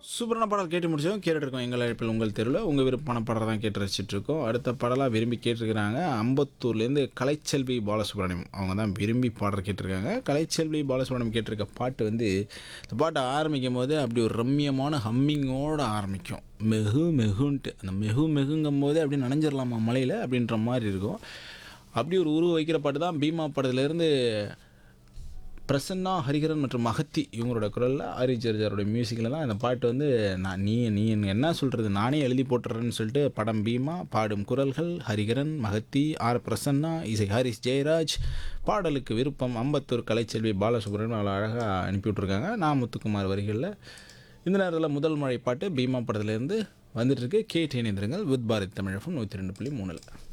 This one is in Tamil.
சூப்பரான பாடல் கேட்டு முடிச்சோம் கேட்டுட்டு இருக்கோம் எங்கள் அழைப்பில் உங்கள் தெருவில் உங்கள் விருப்பமான பாடல் தான் கேட்டு ரசிச்சுட்டு இருக்கோம் அடுத்த பாடலாக விரும்பி கேட்டிருக்கிறாங்க அம்பத்தூர்லேருந்து கலைச்செல்வி பாலசுப்ரமணியம் அவங்க தான் விரும்பி பாடல் கேட்டிருக்காங்க கலைச்செல்வி பாலசுப்ரமணியம் கேட்டிருக்க பாட்டு வந்து இந்த பாட்டை ஆரம்பிக்கும் போது அப்படி ஒரு ரம்மியமான ஹம்மிங்கோடு ஆரம்பிக்கும் மெகு மெகுன்ட்டு அந்த மெகு மெகுங்கும் போதே அப்படி நனைஞ்சிடலாமா மலையில் அப்படின்ற மாதிரி இருக்கும் அப்படி ஒரு உருவ வைக்கிற பாட்டு தான் பீமா படத்துலேருந்து பிரசன்னா ஹரிஹரன் மற்றும் மகத்தி இவங்களோட குரலில் ஹரி ஜர்ஜரோட மியூசிக்கில் தான் இந்த பாட்டு வந்து நான் நீ நீ என்ன சொல்கிறது நானே எழுதி போட்டுறேன்னு சொல்லிட்டு படம் பீமா பாடும் குரல்கள் ஹரிஹரன் மகத்தி ஆர் பிரசன்னா இசை ஹரிஸ் ஜெயராஜ் பாடலுக்கு விருப்பம் அம்பத்தூர் கலைச்செல்வி பாலசுப்ரமணியம் அவ்வளோ அழகாக அனுப்பி விட்ருக்காங்க நான் முத்துக்குமார் வரிகளில் இந்த நேரத்தில் முதல் மழை பாட்டு பீமா படத்துலேருந்து வந்துட்டுருக்கு கேட்டு இணைந்திருங்கள் வித் பாரத் தமிழகம் நூற்றி ரெண்டு புள்ளி மூணில்